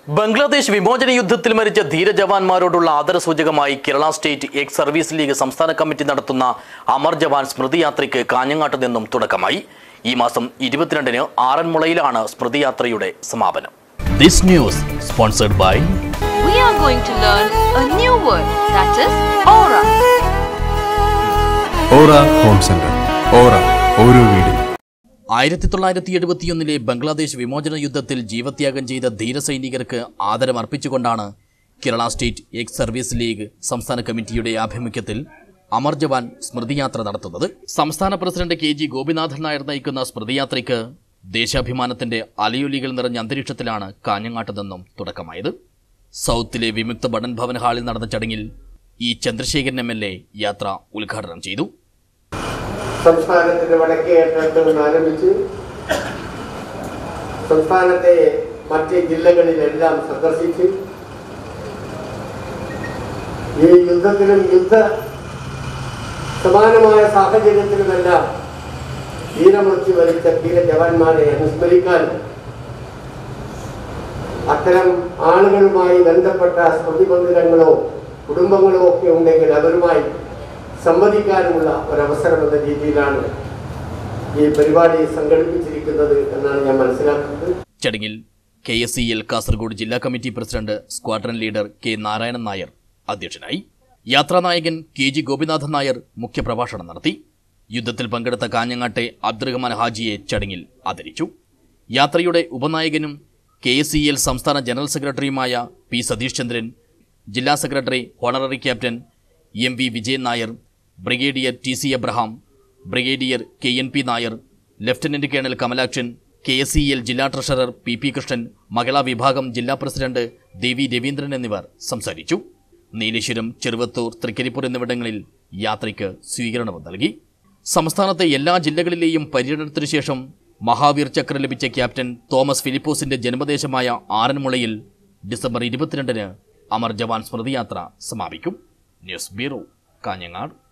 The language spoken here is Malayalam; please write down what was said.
ബംഗ്ലാദേശ് വിമോചന യുദ്ധത്തിൽ മരിച്ച ധീരജവാന്മാരോടുള്ള ആദരസൂചകമായി Kerala state ex service league സംസ്ഥാന കമ്മിറ്റി നടത്തുന്ന അമർ ജവാൻ സ്മൃതി യാത്രയ്ക്ക് കാഞ്ഞങ്ങാട്ട് നിന്നും തുടക്കമായി ഈ മാസം ഇരുപത്തിരണ്ടിന് ആറന്മുളയിലാണ് സ്മൃതി യാത്രയുടെ സമാപനം this news sponsored by we are going to learn a new word that is aura. Aura home centre Aura ഓരോ വീടും ആയിരത്തി തൊള്ളായിരത്തി എഴുപത്തിയൊന്നിലെ ബംഗ്ലാദേശ് വിമോചന യുദ്ധത്തിൽ ജീവത്യാഗം ചെയ്ത ധീരസൈനികർക്ക് ആദരമർപ്പിച്ചുകൊണ്ടാണ് Kerala state ex service league സംസ്ഥാന കമ്മിറ്റിയുടെ ആഭിമുഖ്യത്തിൽ അമർ ജവാൻ സ്മൃതിയാത്ര നടത്തുന്നത് സംസ്ഥാന president K G Gopinathan Nair നയിക്കുന്ന സ്മൃതിയാത്രയ്ക്ക് ദേശാഭിമാനത്തിന്റെ അലയൊലികൾ നിറഞ്ഞ അന്തരീക്ഷത്തിലാണ് കാഞ്ഞങ്ങാട്ട് നിന്നും തുടക്കമായത് സൗത്തിലെ വിമുക്ത ബടൻ ഭവൻ ഹാളിൽ നടന്ന ചടങ്ങിൽ E Chandrasekharan M L A യാത്ര ഉദ്ഘാടനം ചെയ്തു സംസ്ഥാനത്തിന്റെ വടക്കേ അറ്റത്ത് നിന്ന് ആരംഭിച്ച് സംസ്ഥാനത്തെ മറ്റ് ജില്ലകളിലെല്ലാം സന്ദർശിച്ച് ഈ യുദ്ധത്തിലും യുദ്ധ സമാനമായ സാഹചര്യത്തിലുമെല്ലാം വീരമൃത്യു വരിച്ച ധീര ജവാന്മാരെ അനുസ്മരിക്കാനും അത്തരം ആളുകളുമായി ബന്ധപ്പെട്ട സ്മൃതി മന്ദിരങ്ങളോ കുടുംബങ്ങളോ ഒക്കെ ഉണ്ടെങ്കിൽ അവരുമായി സംവദിക്കാനുമുള്ള ഒരവസരം എന്ന രീതിയിലാണ് ഈ പരിപാടി സംഘടിപ്പിച്ചിരിക്കുന്നത് എന്നാണ് ഞാൻ മനസ്സിലാക്കുന്നത് ചടങ്ങിൽ K S C L Kasaragod ജില്ലാ കമ്മിറ്റി president squadron leader K Narayanan Nair അധ്യക്ഷനായി യാത്രാനായകൻ കെ ജി ഗോപിനാഥൻ നായർ മുഖ്യപ്രഭാഷണം നടത്തി യുദ്ധത്തിൽ പങ്കെടുത്ത കാഞ്ഞങ്ങാട്ടെ അബ്ദുറഹ്മാൻ ഹാജിയെ ചടങ്ങിൽ ആദരിച്ചു യാത്രയുടെ ഉപനായകനും കെ എസ് സി എൽ സംസ്ഥാന ജനറൽ സെക്രട്ടറിയുമായ പി സതീഷ് ചന്ദ്രൻ ജില്ലാ secretary honorary captain M V Vijayan Nair brigadier T C Abraham brigadier K N P Nair lieutenant colonel Kamalakshan K S C L ജില്ലാ ട്രഷറർ പി പി കൃഷ്ണൻ മഹിളാ വിഭാഗം ജില്ലാ പ്രസിഡന്റ് ദേവി രവീന്ദ്രൻ എന്നിവർ സംസാരിച്ചു നീലേശ്വരം ചെറുവത്തൂർ തൃക്കരിപ്പൂർ എന്നിവിടങ്ങളിൽ യാത്രയ്ക്ക് സ്വീകരണവും നൽകി സംസ്ഥാനത്തെ എല്ലാ ജില്ലകളിലെയും പര്യടനത്തിനു ശേഷം മഹാവീർ ചക്ര ലഭിച്ച ക്യാപ്റ്റൻ തോമസ് ഫിലിപ്പോസിന്റെ ജന്മദേശമായ ആറന്മുളയിൽ ഡിസംബർ ഇരുപത്തിരണ്ടിന് അമർ ജവാൻ സ്മൃതിയാത്ര സമാപിക്കും ന്യൂസ് ബ്യൂറോ കാഞ്ഞങ്ങാട്